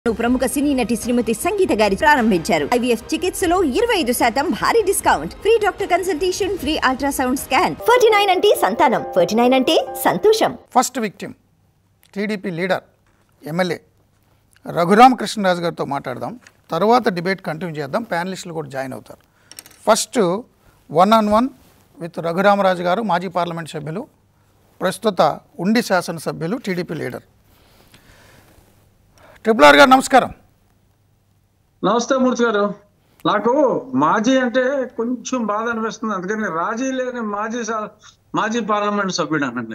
ప్రముఖ సినీ నటి శ్రీమతి సంగీత గారి ప్రారంభించారు ఐవీఎఫ్ చికిత్సలో ఇరవై ఐదు శాతం భారీ discount free doctor consultation free ultrasound scan forty nine అంటే సంతానం ఫర్టీ నైన్ అంటే సంతోషం first victim TDP leader MLA Raghuramakrishnaraju గారితో మాట్లాడదాం తర్వాత డిబేట్ కంటిన్యూ చేద్దాం ప్యానలిస్టులు కూడా జాయిన్ అవుతారు first one on one with Raghuramaraju garu మాజీ పార్లమెంట్ సభ్యులు ప్రస్తుత ఉండి శాసనసభ్యులు టీడీపీ లీడర్ ట్రిపుల్ ఆర్ గారు నమస్కారం నమస్తే మూర్తి గారు నాకు మాజీ అంటే కొంచెం బాధ అనిపిస్తుంది అందుకని రాజీ లేని మాజీ సా- మాజీ పార్లమెంట్ సభ్యుడు అనండి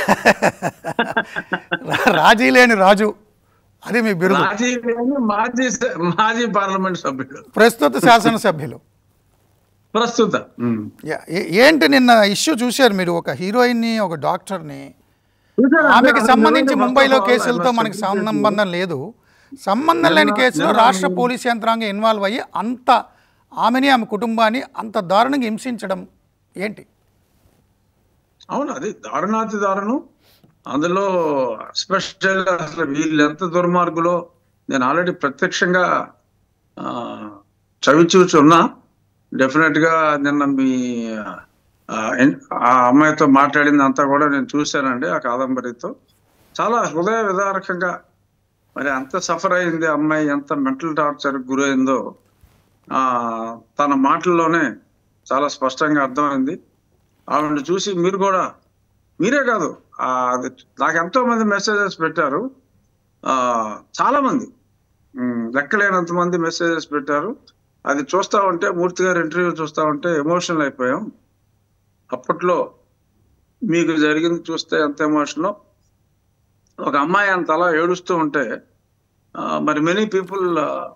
రాజీ లేని రాజు అది మీ బిరుదు రాజీ లేని మాజీ స- మాజీ పార్లమెంట్ సభ్యుడు ప్రస్తుత శాసనసభ్యులు ప్రస్తుత ఉమ్. యా- ఏ- ఏంటి నిన్న ఇష్యూ చూశారు మీరు ఒక హీరోయిన్ని ఒక డాక్టర్ని చూసారా? ఆమెకి అదే సంబంధించి నిజంగా ముంబైలో ఫస్ట్ ఆఫ్ ఆల్ కేసులతో I మనకి must appreciate సంబంధం లేదు సంబంధం లేని నిన్న- కేసులో నిన్న రాష్ట్ర మీ- పోలీస్ యంత్రాంగం ఇన్వాల్వ్ అయ్యి అంత ఆమెని ఆమె కుటుంబాన్ని అంత దారుణంగా హింసించడం ఏంటి అవును అది దారుణాతి దారుణం అందులో స్పెషల్ అసలు వీళ్ళు ఎంత దుర్మార్గులో నేను ఆల్రెడీ ప్రత్యక్షంగా ఆ, చవి చూసి ఉన్నా డెఫినెట్ గా నిన్న మీ ఆ, ఎన్- ఆ అమ్మాయితో మాట్లాడింది అంతా కూడా నేను చూశానండి ఆ కాదంబరితో చాలా హృదయ విదారకంగా మరి అంత సఫర్ అయింది ఆ అమ్మాయి ఎంత మెంటల్ టార్చర్ గురైందో ఆ తన మాటల్లోనే చాలా స్పష్టంగా అర్థమైంది ఆవిడ చూసి మీరు కూడా మీరే కాదు ఆ, అది నాకు ఎంతో మంది మెసేజెస్ పెట్టారు ఆ చాలా మంది ఉమ్, లెక్కలేనంత మంది మెసేజెస్ పెట్టారు అది చూస్తా ఉంటే మూర్తి గారి ఇంటర్వ్యూ చూస్తా ఉంటే ఎమోషనల్ అయిపోయాం అప్పట్లో మీకు జరిగింది చూస్తే ఎంత ఎమోషనో ఒక అమ్మాయి అంత అలా ఏడుస్తూ ఉంటే ఆ, మరి many people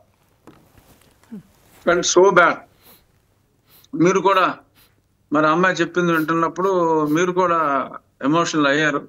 felt so bad మీరు కూడా మరి అమ్మాయి చెప్పింది వింటున్నప్పుడు మీరు కూడా ఎమోషనల్ అయ్యారు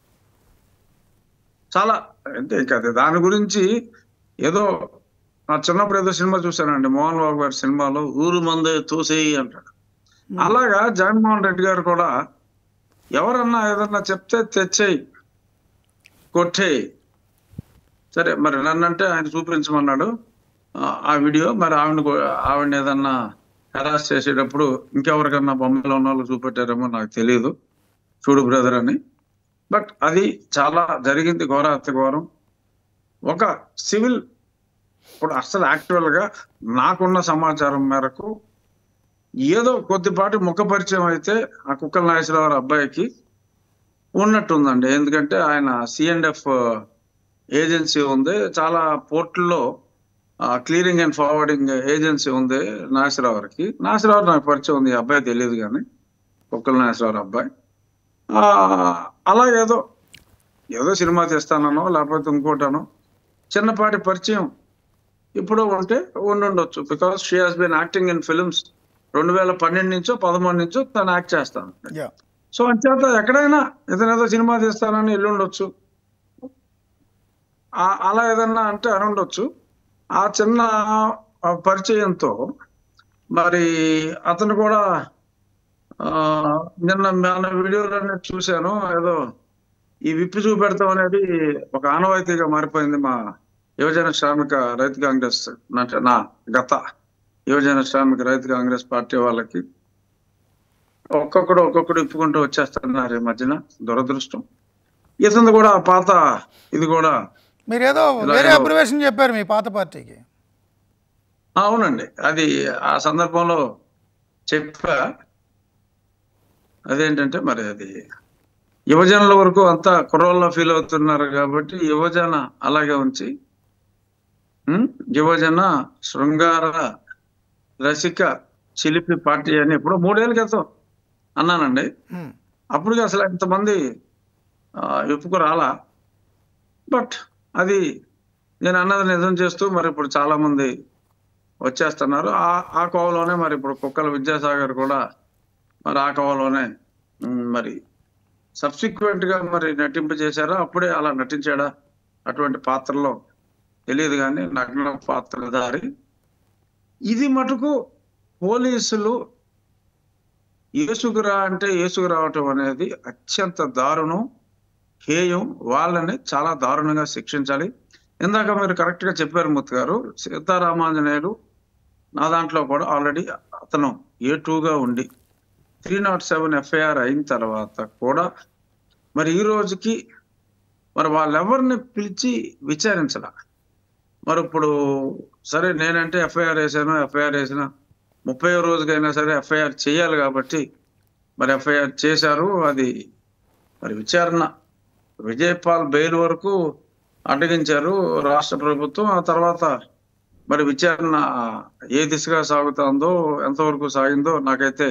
చాలా అంటే ఇక అది దాని గురించి ఏదో నా చిన్నప్పుడు ఏదో సినిమా చూశానండి మోహన్ బాబు గారి సినిమాలో ఊరు మందే తోసేయి అంటాడు అలాగా జగన్మోహన్ రెడ్డి గారు కూడా ఎవరన్నా ఏదన్నా చెప్తే తెచ్చేయి కొట్టేయి సరే మరి నన్నంటే ఆయన చూపించమన్నాడు ఆ- ఆ వీడియో మరి ఆవిడ ఆవిడని ఏదన్నా హెరాస్ చేసేటప్పుడు ఇంకెవరికన్నా బొమ్మలో ఉన్న వాళ్ళు చూపెట్టారేమో నాకు తెలియదు చూడు బ్రదర్ అని బట్ అది చాలా జరిగింది ఘోర అతి ఘోరం ఒక సివిల్ ఇప్పుడు అసలు యాక్చువల్ గా నాకున్న సమాచారం మేరకు ఏదో కొద్దిపాటి ముఖ పరిచయం అయితే ఆ కుక్కల నాగేశ్వరరావు అబ్బాయికి ఉన్నట్టుందండి ఎందుకంటే ఆయన సిఎండ్ఎఫ్ ఏజెన్సీ ఉంది చాలా పోర్టుల్లో క్లియరింగ్ అండ్ ఫార్వర్డింగ్ ఏజెన్సీ ఉంది నాగేశ్వరరావుకి నాగేశ్వరరావు నాకు పరిచయం ఉంది ఈ అబ్బాయి తెలియదు కానీ కుక్కల నాగేశ్వరరావు అబ్బాయి ఆ, అలాగేదో ఏదో సినిమా తీస్తానో లేకపోతే ఇంకోటనో చిన్నపాటి పరిచయం ఇప్పుడు ఉంటే ఉండుండొచ్చు because she has been acting in films రెండు వేల పన్నెండు నుంచో పదమూడు నుంచో తను యాక్ట్ చేస్తాను యా సో అంచేత ఎక్కడైనా ఏదైనా సినిమా తీస్తానని వెళ్ళుండొచ్చు ఆ- అలా ఏదన్నా అంటే అని ఉండొచ్చు ఆ చిన్న ఆ పరిచయంతో మరి అతను కూడా ఆ, నిన్న మన వీడియోలో చూశాను ఏదో ఈ విప్పి చూపెడతాం అనేది ఒక ఆనవాయితీగా మారిపోయింది మా యువజన శ్రామిక రైతు కాంగ్రెస్ అంటే నా గత యువజన శ్రామిక రైతు కాంగ్రెస్ పార్టీ వాళ్ళకి ఒక్కొక్కడు ఒక్కొక్కడు ఇప్పుకుంటూ వచ్చేస్తున్నారు ఈ మధ్యన దురదృష్టం ఇతను కూడా ఆ పాత ఇది కూడా మీరేదో ఇలా వేరే ఏదో- అబ్రివేషన్ చెప్పారు మీ పాత పార్టీకి ఆ, అవునండి అది ఆ సందర్భంలో చెప్పా అదేంటంటే మరి అది యువజనుల వరకు అంతా కుర్రోళ్ళ ఫీల్ అవుతున్నారు కాబట్టి యువజన అలాగే ఉంచి ఉమ్, యువజన శృంగార రసిక చిలిపి పార్టీ అని ఇప్పుడు మూడేళ్ళ క్రితం అన్నానండి హ్మ్. అప్పుడు అసలు ఇంతమంది ఆ, ఒప్పుకు రాలా బట్ అది నేను అన్నది నిజం చేస్తూ మరి ఇప్పుడు చాలా మంది వచ్చేస్తున్నారు ఆ ఆ కోవలోనే మరి ఇప్పుడు కుక్కల విద్యాసాగర్ కూడా మరి ఆ కోవలోనే ఉమ్, మరి సబ్సిక్వెంట్ గా మరి నటింపు చేశారా అప్పుడే అలా నటించాడా అటువంటి పాత్రలో తెలియదు కానీ నగ్న పాత్రధారి ఇది మటుకు పోలీసులు ఏసుకురా అంటే ఏసుకు రావటం అనేది అత్యంత దారుణం హేయం వాళ్ళని చాలా దారుణంగా శిక్షించాలి ఇందాక మీరు కరెక్ట్ గా చెప్పారు మూర్తి గారు సీతారామాంజనేయులు నా దాంట్లో కూడా ఆల్రెడీ అతను ఏ గా ఉండి త్రీ నాట్ సెవెన్ ఎఫ్ఐఆర్ అయిన తర్వాత కూడా మరి ఈ రోజుకి మరి వాళ్ళెవరిని పిలిచి విచారించాల మరి ఇప్పుడు సరే నేనంటే ఎఫ్ఐఆర్ వేసాను ఎఫ్ఐఆర్ వేసిన ముప్పై రోజుకైనా సరే ఎఫ్ఐఆర్ చేయాలి కాబట్టి మరి ఎఫ్ఐఆర్ చేశారు అది మరి విచారణ విజయపాల్ బెయిల్ వరకు అడ్డగించారు రాష్ట్ర ప్రభుత్వం ఆ తర్వాత మరి విచారణ ఏ దిశగా సాగుతుందో ఎంతవరకు సాగిందో నాకైతే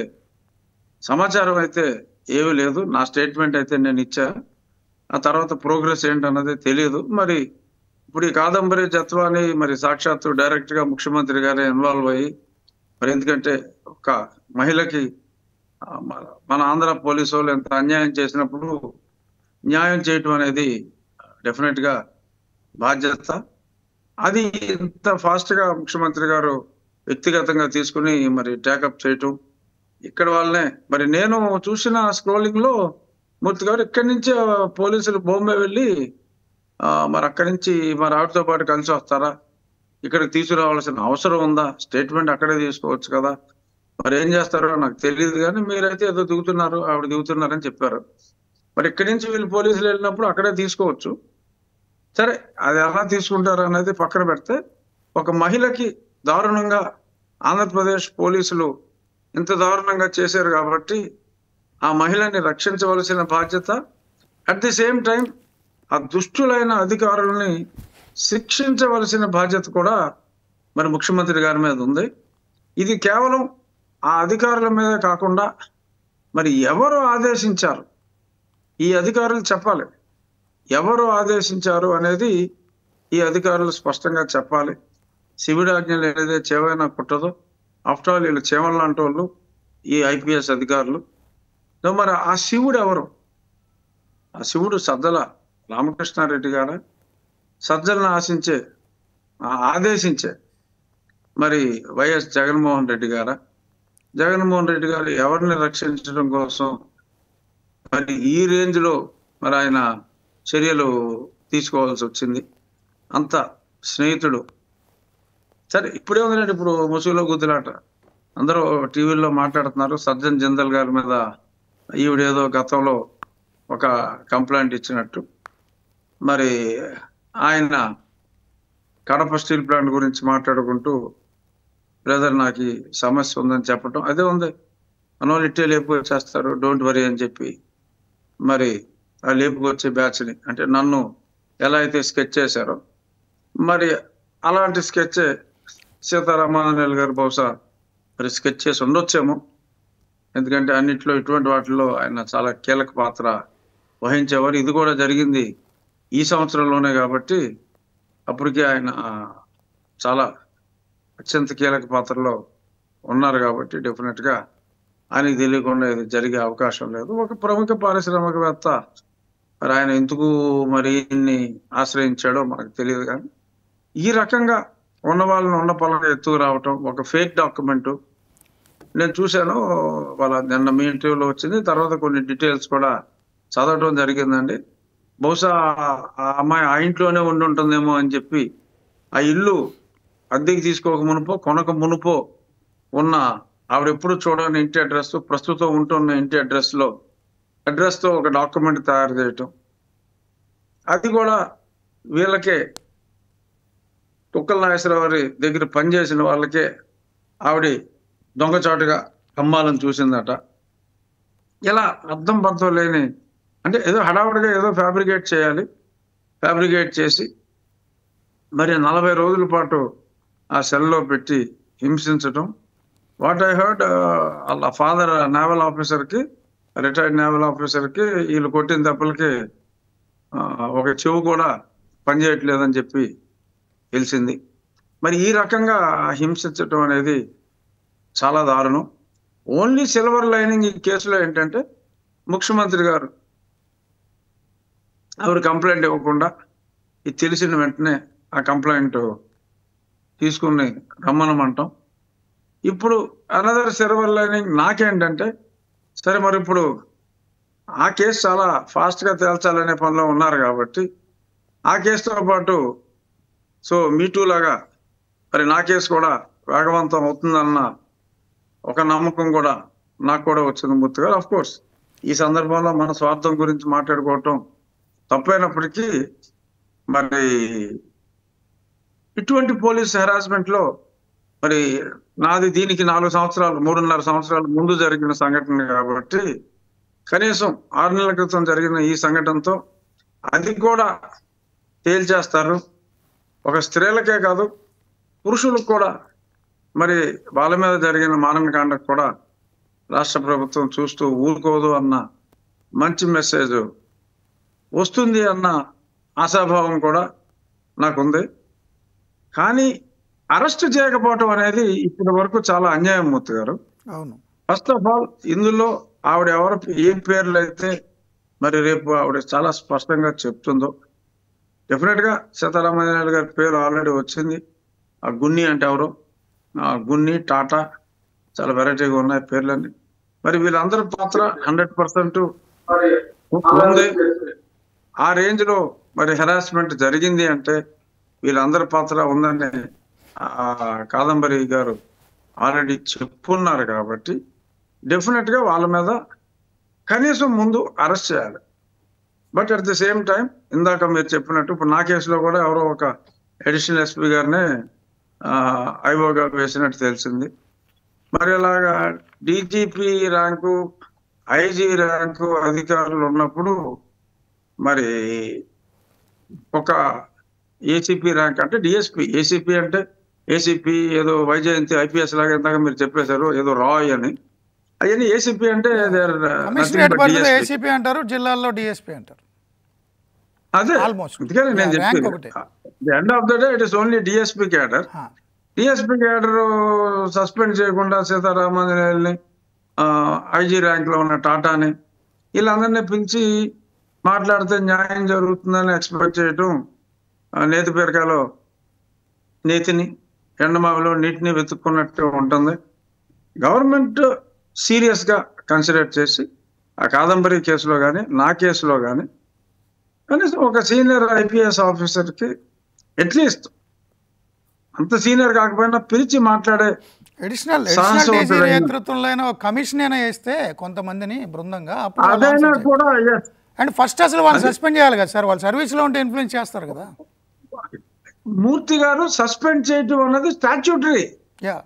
సమాచారం అయితే ఏమీ లేదు నా స్టేట్మెంట్ అయితే నేను ఇచ్చా ఆ తర్వాత ప్రోగ్రెస్ ఏంటన్నది తెలియదు మరి ఇప్పుడు ఈ కాదంబరి జత్వాని మరి సాక్షాత్తు డైరెక్ట్ గా ముఖ్యమంత్రి గారే ఇన్వాల్వ్ అయ్యి మరి ఎందుకంటే ఒక మహిళకి ఆ, మన- మన ఆంధ్ర పోలీసు వాళ్ళు ఎంత అన్యాయం చేసినప్పుడు న్యాయం చేయటం అనేది డెఫినెట్ గా బాధ్యత అది ఇంత ఫాస్ట్ గా ముఖ్యమంత్రి గారు వ్యక్తిగతంగా తీసుకుని మరి టేకప్ చేయటం ఇక్కడ వాళ్ళనే మరి నేను చూసిన స్క్రోలింగ్ లో మూర్తి గారు ఇక్కడి నుంచి ఆ, పోలీసులు బాంబే వెళ్ళి ఆ, మరి అక్కడి నుంచి మరి ఆవిడతో పాటు కలిసి వస్తారా ఇక్కడికి తీసుకురావాల్సిన అవసరం ఉందా స్టేట్మెంట్ అక్కడే తీసుకోవచ్చు కదా మరి ఏం చేస్తారో నాకు తెలియదు కానీ మీరైతే ఏదో దిగుతున్నారు ఆవిడ దిగుతున్నారని చెప్పారు మరి ఇక్కడి నుంచి వీళ్ళు పోలీసులు వెళ్ళినప్పుడు అక్కడే తీసుకోవచ్చు సరే అది ఎలా తీసుకుంటారు అనేది పక్కన పెడితే ఒక మహిళకి దారుణంగా ఆంధ్రప్రదేశ్ పోలీసులు ఇంత దారుణంగా చేశారు కాబట్టి ఆ మహిళని రక్షించవలసిన బాధ్యత అట్ ది సేమ్ టైం ఆ దుష్టులైన అధికారుల్ని శిక్షించవలసిన బాధ్యత కూడా మరి ముఖ్యమంత్రి గారి మీద ఉంది ఇది కేవలం ఆ అధికారుల మీద కాకుండా మరి ఎవరు ఆదేశించారు ఈ అధికారులు చెప్పాలి ఎవరు ఆదేశించారు అనేది ఈ అధికారులు స్పష్టంగా చెప్పాలి శివుడాజ్ఞలు ఏదైతే చేవైనా కుట్టదో ఆఫ్టర్ ఆల్ వీళ్ళు చేవలు లాంటి వాళ్ళు ఈ ఐపీఎస్ అధికారులు సో మరి ఆ శివుడు ఎవరు ఆ శివుడు సజ్జల రామకృష్ణారెడ్డి గారా సజ్జలను ఆశించే ఆ ఆదేశించే మరి వైఎస్ జగన్మోహన్ రెడ్డి గారా జగన్మోహన్ రెడ్డి గారు ఎవరిని రక్షించడం కోసం మరి ఈ రేంజ్ లో మరి ఆయన చర్యలు తీసుకోవాల్సి వచ్చింది అంత స్నేహితుడు సరే ఇప్పుడే ఉందండి ఇప్పుడు ముసుగులో గుద్దులాట అందరూ టీవీల్లో మాట్లాడుతున్నారు సజ్జన్ జిందల్ గారి మీద ఈవిడేదో గతంలో ఒక కంప్లైంట్ ఇచ్చినట్టు మరి ఆయన కడప స్టీల్ ప్లాంట్ గురించి మాట్లాడుకుంటూ బ్రదర్ నాకు ఈ సమస్య ఉందని చెప్పటం అదే ఉంది మనోళ్ళు ఇట్టే లేపుకొచ్చేస్తారు డోంట్ వరీ అని చెప్పి మరి ఆ లేపుకొచ్చే బ్యాచ్ని అంటే నన్ను ఎలా అయితే స్కెచ్ చేశారో మరి అలాంటి స్కెచ్ సీతారామానందల్ గారు బహుశా మరి స్కెచ్ చేసి ఉండొచ్చేమో ఎందుకంటే అన్నిట్లో ఇటువంటి వాటిల్లో ఆయన చాలా కీలక పాత్ర వహించేవారు ఇది కూడా జరిగింది ఈ సంవత్సరంలోనే కాబట్టి అప్పటికే ఆయన ఆ, చాలా అత్యంత కీలక పాత్రలో ఉన్నారు కాబట్టి డెఫినెట్ గా ఆయనకి తెలియకుండా ఇది జరిగే అవకాశం లేదు ఒక ప్రముఖ పారిశ్రామికవేత్త మరి ఆయన ఎందుకు మరి ఈయన్ని ఆశ్రయించాడో మనకు తెలియదు కానీ ఈ రకంగా ఉన్న వాళ్ళని ఉన్న పొలంగా ఎత్తుకు రావటం ఒక ఫేక్ డాక్యుమెంట్ నేను చూశాను వాళ్ళ నిన్న మీ ఇంటర్వ్యూలో వచ్చింది తర్వాత కొన్ని డీటెయిల్స్ కూడా చదవటం జరిగిందండి బహుశా ఆ అమ్మాయి ఆ ఇంట్లోనే ఉండి ఉంటుందేమో అని చెప్పి ఆ ఇల్లు అద్దెకి తీసుకోక మునుపో కొనక మునుపో ఉన్న ఆవిడ ఎప్పుడు చూడని ఇంటి అడ్రస్ ప్రస్తుతం ఉంటున్న ఇంటి అడ్రస్ లో అడ్రస్ తో ఒక డాక్యుమెంట్ తయారు చేయటం అది కూడా వీళ్ళకే తుక్కల నాగేశ్వరరావు గారి దగ్గర పనిచేసిన వాళ్ళకే ఆవిడ దొంగచాటుగా అమ్మాలని చూసిందట ఇలా అర్థం పర్థం లేని అంటే ఏదో హడావుడిగా ఏదో ఫ్యాబ్రికేట్ చేయాలి ఫ్యాబ్రికేట్ చేసి మరి నలభై రోజుల పాటు ఆ సెల్లో పెట్టి హింసించటం వాట్ ఐ హర్డ్ వాళ్ళ ఫాదర్ నేవల్ ఆఫీసర్కి రిటైర్డ్ నేవల్ ఆఫీసర్కి వీళ్ళు కొట్టిన దెబ్బలకి ఆ, ఒక చెవు కూడా పనిచేయట్లేదని చెప్పి తెలిసింది మరి ఈ రకంగా హింసించటం అనేది చాలా దారుణం ఓన్లీ సిల్వర్ లైనింగ్ ఈ కేసులో ఏంటంటే ముఖ్యమంత్రి గారు ఆవిడ కంప్లైంట్ ఇవ్వకుండా ఇది తెలిసిన వెంటనే ఆ కంప్లైంట్ తీసుకుని రమ్మనమంటాం ఇప్పుడు అనదర్ సిల్వర్ లైనింగ్ నాకేంటంటే సరే మరి ఇప్పుడు ఆ కేసు చాలా ఫాస్ట్గా తేల్చాలనే పనిలో ఉన్నారు కాబట్టి ఆ కేసుతో పాటు సో మీటూ లాగా మరి నా కేసు కూడా వేగవంతం అవుతుందన్న ఒక నమ్మకం కూడా నాకు కూడా వచ్చింది మూర్తి గారు అఫ్ కోర్స్ ఈ సందర్భంలో మన స్వార్థం గురించి మాట్లాడుకోవటం తప్పైనప్పటికీ మరి ఇటువంటి పోలీస్ హెరాస్మెంట్ లో మరి నాది దీనికి నాలుగు సంవత్సరాలు మూడున్నర సంవత్సరాల ముందు జరిగిన సంఘటన కాబట్టి కనీసం ఆరు నెలల క్రితం జరిగిన ఈ సంఘటనతో అది కూడా తేల్చేస్తారు ఒక స్త్రీలకే కాదు పురుషులకు కూడా మరి వాళ్ళ మీద జరిగిన మానవకాండకు కూడా రాష్ట్ర ప్రభుత్వం చూస్తూ ఊరుకోదు అన్న మంచి మెసేజ్ వస్తుంది అన్న ఆశాభావం కూడా నాకుంది కానీ అరెస్ట్ చేయకపోవటం అనేది ఇప్పటి వరకు చాలా అన్యాయం మూర్తి గారు అవును ఫస్ట్ ఆఫ్ ఆల్ ఇందులో ఆవిడ ఎవరు ఏం పేర్లు అయితే మరి రేపు ఆవిడ చాలా స్పష్టంగా చెప్తుందో డెఫినెట్ గా సీతారామయ్య గారి పేరు ఆల్రెడీ వచ్చింది ఆ గున్ని అంటే ఎవరు ఆ గున్ని టాటా చాలా వెరైటీగా ఉన్నాయి పేర్లన్నీ మరి వీళ్ళందరి పాత్ర హండ్రెడ్ పర్సెంట్ ఉంది ఆ రేంజ్ లో మరి హెరాస్మెంట్ జరిగింది అంటే వీళ్ళందరి పాత్ర ఉందని ఆ కాదంబరి గారు ఆల్రెడీ చెప్పున్నారు కాబట్టి డెఫినెట్ గా వాళ్ళ మీద కనీసం ముందు అరెస్ట్ చేయాలి but at the same time ఇందాక మీరు చెప్పినట్టు ఇప్పుడు నా కేసులో కూడా ఎవరో ఒక అడిషనల్ ఎస్పీ గారినే ఐఓగా వేసినట్టు తెలిసింది మరి ఇలాగా డీజీపీ ర్యాంకు ఐజీ ర్యాంకు అధికారులు ఉన్నప్పుడు మరి ఒక ఏసీపీ ర్యాంక్ అంటే డిఎస్పీ ఏసీపీ అంటే ఏసీపీ ఏదో వైజయంతి ఐపీఎస్ లాగా ఇందాక మీరు చెప్పేశారు ఏదో రాయ్ అని అవన్నీ ఏసీపీ అంటే కమిషనరేట్ పరిధిలో ఏసీపీ అంటారు జిల్లాల్లో డిఎస్పీ అంటారు అదే Almost. అందుకని నేను Yeah, rank చెప్పేది ఒకటే. The end of the day it is only DSP cadre ఆ, డిఎస్పీ క్యాడర్ సస్పెండ్ చేయకుండా సీతారామాంజనేయుల్ని ఐజీ ర్యాంక్ లో ఉన్న టాటాని వీళ్ళందరినీ పిలిచి మాట్లాడితే న్యాయం జరుగుతుందని ఎక్స్పెక్ట్ చేయటం ఆ, నేతి పేరకాయలో నీతిని ఎండమావిలో నీటిని వెతుక్కున్నట్టు ఉంటుంది గవర్నమెంట్ సీరియస్ గా కన్సిడర్ చేసి ఆ కాదంబరి కేసులో కానీ నా కేసులో కానీ కనీసం ఒక సీనియర్ ఐపీఎస్ ఆఫీసర్కి అట్లీస్ట్ అంత సీనియర్ కాకపోయినా పిలిచి మాట్లాడే అడిషనల్ సాహసం అడిషనల్ డీసీ ఉంటుందని. నేతృత్వంలో అయినా ఒక కమిషన్ అయినా వేస్తే కొంతమందిని బృందంగా అప్పుడు వాళ్ళు అదైనా answer చేయాలి. కూడా yes, అండ్ ఫస్ట్ అసలు వాళ్ళు సస్పెండ్ చేయాలి కదా సార్ వాళ్ళు సర్వీస్లో ఉంటే ఇన్ఫ్లుయెన్స్ చేస్తారు కదా మూర్తి గారు సస్పెండ్ చేయటం అన్నది statutory yeah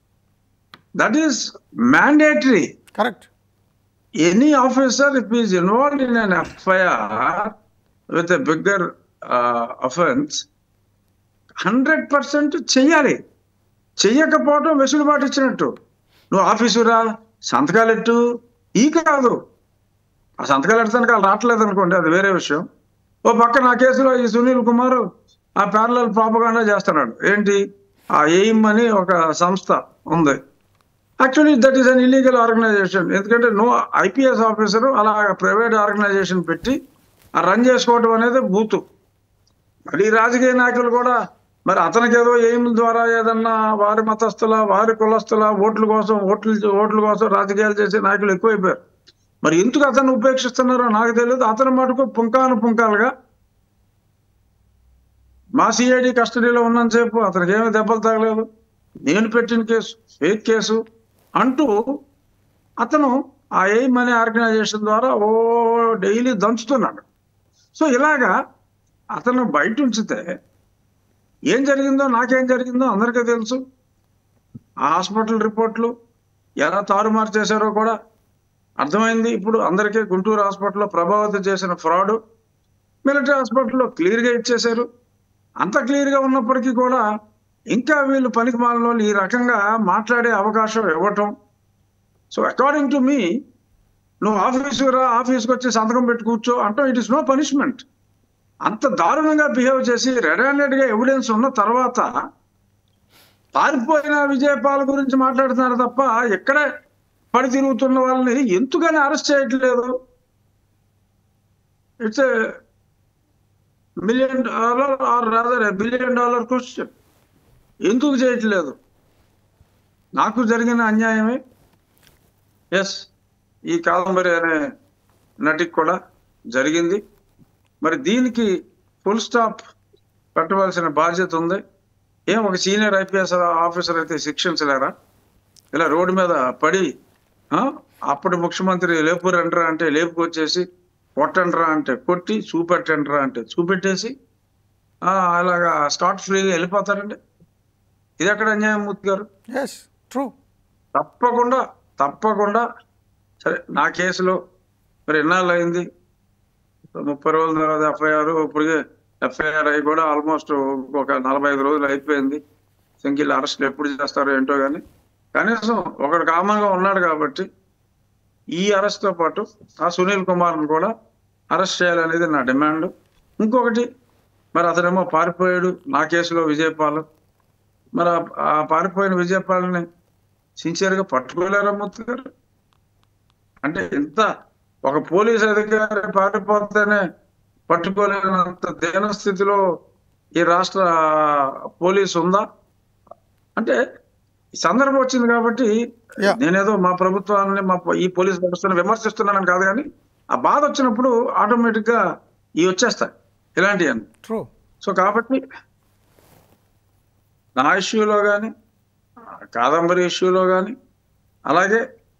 that is mandatory correct any officer if is involve in an FIR with a bigger offence hundred percent చెయ్యాలి చెయ్యకపోవడం వెసులుబాటు ఇచ్చినట్టు నువ్వు ఆఫీసురా సంతకాలు ఎట్టు ఈ కాదు ఆ సంతకాలు ఎడతానికి వాళ్ళు రావట్లేదు అనుకోండి అది వేరే విషయం ఓ పక్క నా కేసులో ఈ సునీల్ కుమార్ ఆ ప్యారలల్ ప్రాపగాండా చేస్తున్నాడు ఏంటి ఆ ఎయిమ్ అని ఒక సంస్థ ఉంది actually that is an illegal organisation ఎందుకంటే నో ఐపీఎస్ ఆఫీసర్ అలా ప్రైవేట్ ఆర్గనైజేషన్ పెట్టి ఆ రన్ చేసుకోవడం అనేది బూతు మరి ఈ రాజకీయ నాయకులు కూడా మరి అతనికి ఏదో ఎయిమ్ ద్వారా ఏదన్నా వారి మతస్థుల వారి కులస్తుల ఓట్ల కోసం ఓట్లు ఓట్ల కోసం రాజకీయాలు చేసే నాయకులు ఎక్కువైపోయారు మరి ఎందుకు అతను ఉపేక్షిస్తున్నారో నాకు తెలియదు అతని మటుకు పుంకాను పుంకాలుగా మా సిఐడి కస్టడీలో ఉన్నంతసేపు అతనికి ఏమీ దెబ్బలు తగలేదు నేను పెట్టిన కేసు ఫేక్ కేసు అంటూ అతను ఆ ఎయిమ్ అనే ఆర్గనైజేషన్ ద్వారా ఓ డైలీ దంచుతున్నాడు సో ఇలాగా అతను బయట ఉంచితే ఏం జరిగిందో నాకేం జరిగిందో అందరికీ తెలుసు ఆ హాస్పిటల్ రిపోర్ట్లు ఎలా తారుమారు చేశారో కూడా అర్థమైంది ఇప్పుడు అందరికీ గుంటూరు హాస్పిటల్లో ప్రభావితం చేసిన ఫ్రాడ్ మిలిటరీ హాస్పిటల్లో క్లియర్గా ఇచ్చేశారు అంత క్లియర్గా ఉన్నప్పటికీ కూడా ఇంకా వీళ్ళు పనికి మాలిన వాళ్ళు ఈ రకంగా మాట్లాడే అవకాశం ఇవ్వటం సో అకార్డింగ్ టు మీ నువ్వు ఆఫీసు రా ఆఫీస్కి వచ్చి సంతకం పెట్టి కూర్చో అంటాం ఇట్ ఇస్ నో పనిష్మెంట్ అంత దారుణంగా బిహేవ్ చేసి రెడ్ హ్యాండెడ్ గా ఎవిడెన్స్ ఉన్న తర్వాత పారిపోయిన విజయపాల్ గురించి మాట్లాడుతున్నారు తప్ప ఎక్కడే పడి తిరుగుతున్న వాళ్ళని ఎందుకని అరెస్ట్ చేయట్లేదు it's million dollar or rather billion dollar question ఎందుకు చేయట్లేదు నాకు జరిగిన అన్యాయమే ఎస్ ఈ కాదంబరి అనే నటికి కూడా జరిగింది మరి దీనికి ఫుల్ స్టాప్ పెట్టవలసిన బాధ్యత ఉంది ఏం ఒక సీనియర్ ఐపీఎస్ ఆఫీసర్ అయితే శిక్షించలేరా ఇలా రోడ్డు మీద పడి ఆ, అప్పటి ముఖ్యమంత్రి లేపురండ్రా అంటే లేపుకొచ్చేసి కొట్టండ్రా అంటే కొట్టి చూపెట్టండ్రా అంటే చూపెట్టేసి ఆ, అలాగా స్టార్ట్ ఫ్రీగా వెళ్ళిపోతారండి ఇది ఎక్కడ అన్యాయం మూర్తి గారు ఎస్ ట్రూ తప్పకుండా తప్పకుండా సరే నా కేసులో మరి ఎన్నాళ్ళు అయింది ముప్పై రోజుల తర్వాత ఎఫ్ఐఆర్ ఇప్పటికే ఎఫ్ఐఆర్ అయి కూడా ఆల్మోస్ట్ ఒక నలభై ఐదు రోజులు అయిపోయింది సింగిల్ అరెస్ట్ ఎప్పుడు చేస్తారో ఏంటో కానీ కనీసం ఒకడు కామన్ గా ఉన్నాడు కాబట్టి ఈ అరెస్ట్ తో పాటు ఆ సునీల్ కుమార్ని కూడా అరెస్ట్ చేయాలనేది నా డిమాండ్ ఇంకొకటి మరి అతనేమో పారిపోయాడు నా కేసులో విజయపాల్ మరి ఆ- ఆ పారిపోయిన విజయపాల్ని సిన్సియర్ గా పట్టుకోలేరా మూర్తి గారు అంటే ఎంత ఒక పోలీస్ అధికారి పారిపోతేనే పట్టుకోలేనంత దీన స్థితిలో ఈ రాష్ట్ర పోలీస్ ఉందా అంటే ఈ సందర్భం వచ్చింది కాబట్టి Yeah. నేనేదో మా ప్రభుత్వాన్ని మా పో- ఈ పోలీస్ వ్యవస్థను విమర్శిస్తున్నానని కాదు కానీ ఆ బాధ వచ్చినప్పుడు ఆటోమేటిక్ గా ఇవి వచ్చేస్తాయి ఇలాంటివన్నీ ట్రూ సో కాబట్టి నా ఇష్యూలో కానీ కాదంబరి ఇష్యూలో కానీ అలాగే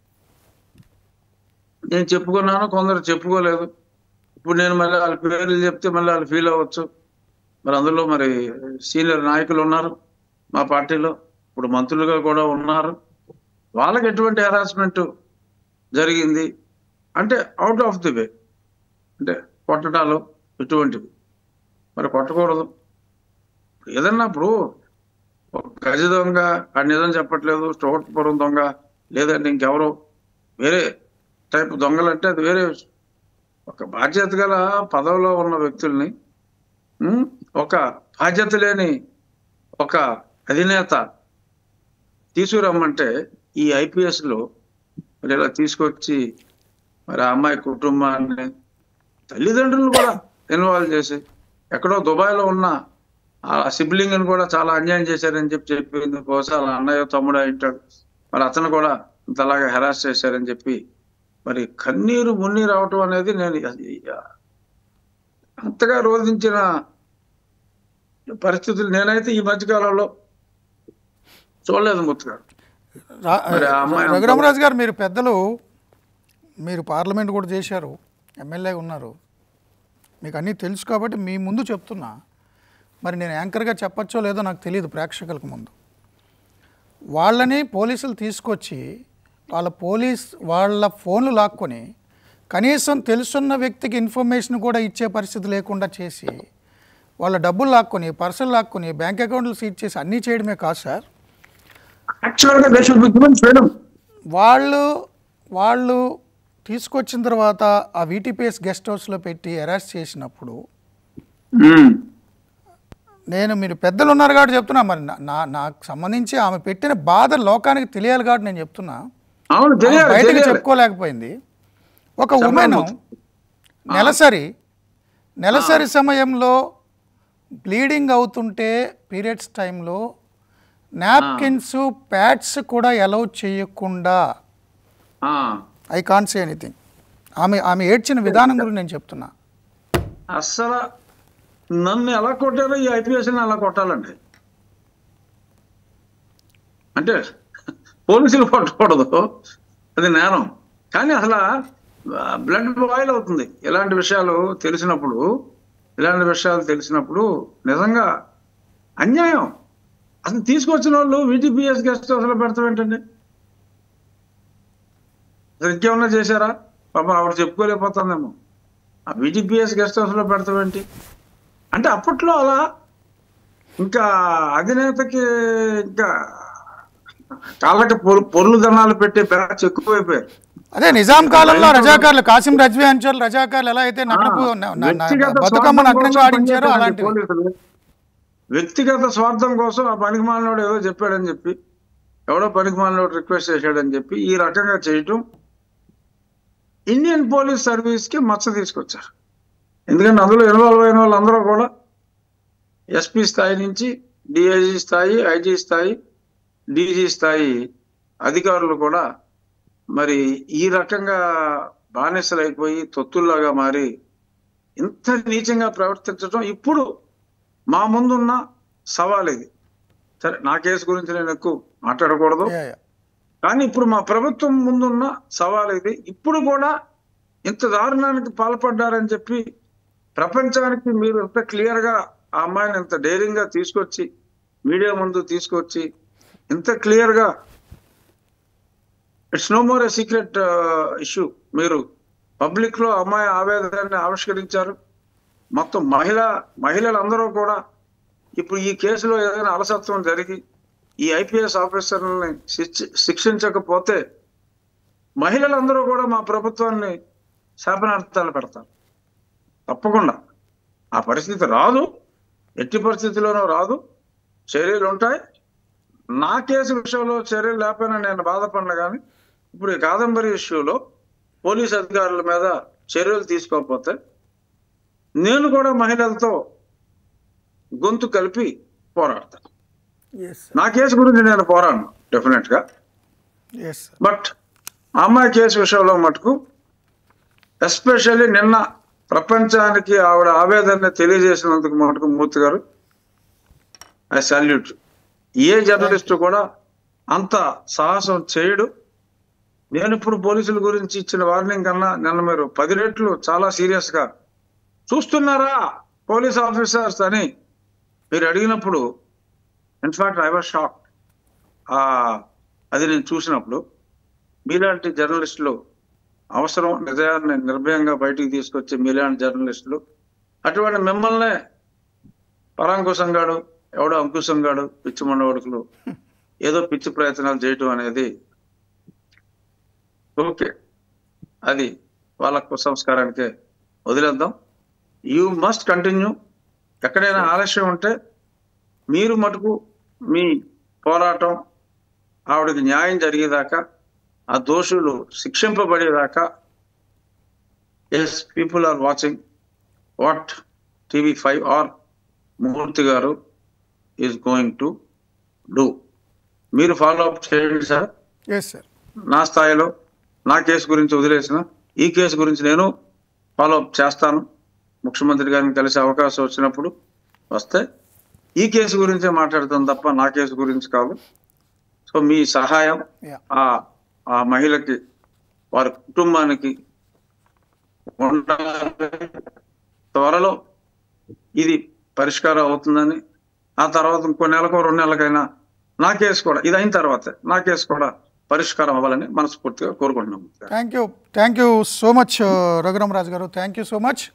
నేను చెప్పుకున్నాను కొందరు చెప్పుకోలేదు ఇప్పుడు నేను మళ్ళీ వాళ్ళ పేర్లు చెప్తే మళ్ళీ వాళ్ళు ఫీల్ అవ్వచ్చు మరి అందులో మరి సీనియర్ నాయకులు ఉన్నారు మా పార్టీలో ఇప్పుడు మంత్రులుగా కూడా ఉన్నారు వాళ్ళకి ఎటువంటి హెరాస్మెంట్ జరిగింది అంటే అవుట్ ఆఫ్ ది వే అంటే కొట్టడాలు ఇటువంటివి మరి కొట్టకూడదు ఏదన్నా ఇప్పుడు ఒక గజ దొంగ ఆ నిజం చెప్పట్లేదు స్టోర్పురం దొంగ లేదంటే ఇంకెవరో వేరే టైప్ దొంగలు అంటే అది వేరే విషయం. ఒక బాధ్యత గల పదవిలో ఉన్న వ్యక్తుల్ని ఉమ్, ఒక బాధ్యత లేని ఒక అధినేత తీసుకురమ్మంటే ఈ ఐపీఎస్ లో మరి ఇలా తీసుకొచ్చి మరి ఆ అమ్మాయి కుటుంబాన్ని తల్లిదండ్రులు కూడా ఇన్వాల్వ్ చేసి ఎక్కడో దుబాయ్లో ఉన్న ఆ సిబ్లింగ్ ని కూడా చాలా అన్యాయం చేశారని చెప్పి చెప్పింది బహుశా వాళ్ళ అన్నయ్య తమ్ముడు అయి ఉంటాడు మరి అతను కూడా ఇంతలాగా హెరాస్ చేశారని చెప్పి మరి కన్నీరు మున్నీరు అవటం అనేది నేను అంతగా రోధించిన పరిస్థితులు నేనైతే ఈ మధ్య కాలంలో చూడలేదు ముత్తుగారు రా- మరి ఆ అమ్మాయి అంత- రఘురామరాజు గారు మీరు పెద్దలు మీరు పార్లమెంట్ కూడా చేశారు ఎమ్మెల్యే ఉన్నారు మీకు అన్నీ తెలుసు కాబట్టి మీ ముందు చెప్తున్నా మరి నేను యాంకర్గా చెప్పచ్చో లేదో నాకు తెలియదు ప్రేక్షకులకు ముందు వాళ్ళని పోలీసులు తీసుకొచ్చి వాళ్ళ పోలీస్ వాళ్ళ ఫోన్లు లాక్కొని కనీసం తెలుసున్న వ్యక్తికి ఇన్ఫర్మేషన్ కూడా ఇచ్చే పరిస్థితి లేకుండా చేసి వాళ్ళ డబ్బులు లాక్కొని పర్సులు లాక్కొని బ్యాంక్ అకౌంట్లు సీజ్ చేసి అన్నీ చేయడమే కాదు సార్ యాక్చువల్ గా they should be given freedom వాళ్ళు వాళ్ళు తీసుకొచ్చిన తర్వాత ఆ వీటీపీఎస్ గెస్ట్ హౌస్లో పెట్టి అరెస్ట్ చేసినప్పుడు నేను మీరు పెద్దలు ఉన్నారు కాబట్టి చెప్తున్నా మరి నా- నా నాకు సంబంధించి ఆమె పెట్టిన బాధ లోకానికి తెలియాలి కాబట్టి నేను చెప్తున్నా అవును ఆమె తెలియాలి బయటకు తెలియాలి చెప్పుకోలేకపోయింది ఒక చెప్పాలి ఉమెన్ మొత్తం. నెలసరి నెలసరి సమయంలో బ్లీడింగ్ అవుతుంటే పీరియడ్స్ టైంలో నాప్కిన్స్ ప్యాడ్స్ కూడా అలౌ చేయకుండా ఆ, ఐ కాంట్ సే ఎనీథింగ్ ఆమె ఆమె ఏడ్చిన విధానం గురించి నేను చెప్తున్నా అస్సలు నన్ను ఎలా కొట్టారో ఈ ఐపీఎస్ ని అలా కొట్టాలండి అంటే పోలీసులు కొట్టకూడదు అది నేరం కానీ అసలు బ్లడ్ బాయిల్ అవుతుంది ఇలాంటి విషయాలు తెలిసినప్పుడు ఇలాంటి విషయాలు తెలిసినప్పుడు నిజంగా అన్యాయం అసలు తీసుకొచ్చిన వాళ్ళు వీటీపీఎస్ గెస్ట్ హౌస్లో పెడతాం ఏంటండి అసలు ఇంకేమన్నా చేశారా పాప ఆవిడ చెప్పుకోలేకపోతుందేమో ఆ వీటీపీఎస్ గెస్ట్ హౌస్ లో పెడతామేంటి అంటే అప్పట్లో అలా ఇంకా అధినేతకి ఇంకా కాళ్ళకి పొరు- పొర్లు దనాలు పెట్టే బ్యాచ్ ఎక్కువైపోయారు అదే నిజాం కాలంలో రజాకార్లు కాసిం రజ్వీ అంచల్ రజాకార్లు ఎలా అయితే నగరపు న- న- న- వ్యక్తిగత బతుకమ్మ స్వార్థం నగ్నంగా కోసం ఆడించారో పనిచేశారండి అలాంటివి పోలీసులు. వ్యక్తిగత స్వార్థం కోసం ఆ పనికి మాలినోడు ఏదో చెప్పాడని చెప్పి ఎవడో పనికి మాలినోడు రిక్వెస్ట్ చేశాడని చెప్పి ఈ రకంగా చేయటం ఇండియన్ పోలీస్ సర్వీస్ కి మచ్చ తీసుకొచ్చారు ఎందుకంటే అందులో ఇన్వాల్వ్ అయిన వాళ్ళందరూ కూడా ఎస్పీ స్థాయి నుంచి డిఐజీ స్థాయి ఐజీ స్థాయి డీజీ స్థాయి అధికారులు కూడా మరి ఈ రకంగా బానిసలైపోయి తొత్తుల్లాగా మారి ఇంత నీచంగా ప్రవర్తించడం ఇప్పుడు మా ముందున్న సవాల్ ఇది సరే నా కేసు గురించి నేను ఎక్కువ మాట్లాడకూడదు యా యా కానీ ఇప్పుడు మా ప్రభుత్వం ముందున్న సవాల్ ఇది ఇప్పుడు కూడా ఇంత దారుణానికి పాల్పడ్డారని చెప్పి ప్రపంచానికి మీరు ఇంత క్లియర్ గా ఆ అమ్మాయిని ఇంత డైరింగ్ గా తీసుకొచ్చి మీడియా ముందు తీసుకొచ్చి ఇంత క్లియర్ గా it's no more a secret issue మీరు పబ్లిక్ లో అమ్మాయి ఆవేదనని ఆవిష్కరించారు మొత్తం మహిళ మహిళలందరూ కూడా ఇప్పుడు ఈ కేసులో ఏదైనా అలసత్వం జరిగి ఈ ఐపీఎస్ ఆఫీసర్లని శిక్ష- శిక్షించకపోతే మహిళలందరూ కూడా మా ప్రభుత్వాన్ని శాపనార్థాలు పెడతారు తప్పకుండా ఆ పరిస్థితి రాదు ఎట్టి పరిస్థితిలోనూ రాదు చర్యలు ఉంటాయి నా కేసు విషయంలో చర్యలు లేకపోయినా నేను బాధపడినా కానీ ఇప్పుడు ఈ కాదంబరి ఇష్యూలో పోలీస్ అధికారుల మీద చర్యలు తీసుకోకపోతే నేను కూడా మహిళలతో గొంతు కలిపి పోరాడతాను ఎస్ నా కేసు గురించి నేను పోరాడను డెఫినెట్ గా ఎస్ బట్ ఆ అమ్మాయి కేసు విషయంలో మటుకు ఎస్పెషల్లీ నిన్న ప్రపంచానికి ఆవిడ ఆవేదన తెలియజేసినందుకు మటుకు మూర్తి గారు ఐ సాల్యూట్ ఏ జర్నలిస్ట్ కూడా అంత సాహసం చేయడు నేను ఇప్పుడు పోలీసుల గురించి ఇచ్చిన వార్నింగ్ కన్నా నిన్న మీరు పది రెట్లు చాలా సీరియస్ గా చూస్తున్నారా పోలీస్ ఆఫీసర్స్ అని మీరు అడిగినప్పుడు ఇన్ఫాక్ట్ ఐ వాజ్ షాక్ అది నేను చూసినప్పుడు మీలాంటి జర్నలిస్టులు అవసరం నిజాన్ని నిర్భయంగా బయటికి తీసుకొచ్చే మీలాంటి జర్నలిస్టులు అటువంటి మిమ్మల్నే పరాంకుశం గాడు ఎవడో అంకుశం గాడు పిచ్చి మండవడుకులు ఏదో పిచ్చి ప్రయత్నాలు చేయటం అనేది ఓకే అది వాళ్ళ సంస్కారానికే వదిలేద్దాం యూ మస్ట్ కంటిన్యూ ఎక్కడైనా ఆలస్యం ఉంటే మీరు మటుకు మీ పోరాటం ఆవిడకి న్యాయం జరిగేదాకా ఆ దోషులు శిక్షింపబడేదాకా yes people are watching what TV five R Murthy garu is going to do మీరు ఫాలో అప్ చేయండి సార్ ఎస్ సార్ నా స్థాయిలో నా కేసు గురించి వదిలేసిన ఈ కేసు గురించి నేను ఫాలో అప్ చేస్తాను ముఖ్యమంత్రి గారిని కలిసే అవకాశం వచ్చినప్పుడు వస్తే ఈ కేసు గురించే మాట్లాడతాను తప్ప నా కేసు గురించి కాదు సో మీ సహాయం యా ఆ ఆ మహిళకి వారి కుటుంబానికి ఉండాలి. త్వరలో ఇది పరిష్కారం అవుతుందని ఆ తర్వాత ఇంకో నెలకో రెండు నెలలకైనా నా కేసు కూడా ఇది అయిన తర్వాత నా కేసు కూడా పరిష్కారం అవ్వాలని మనస్ఫూర్తిగా కోరుకుంటున్నాం thank you thank you so much Raghuram Raju garu thank you so much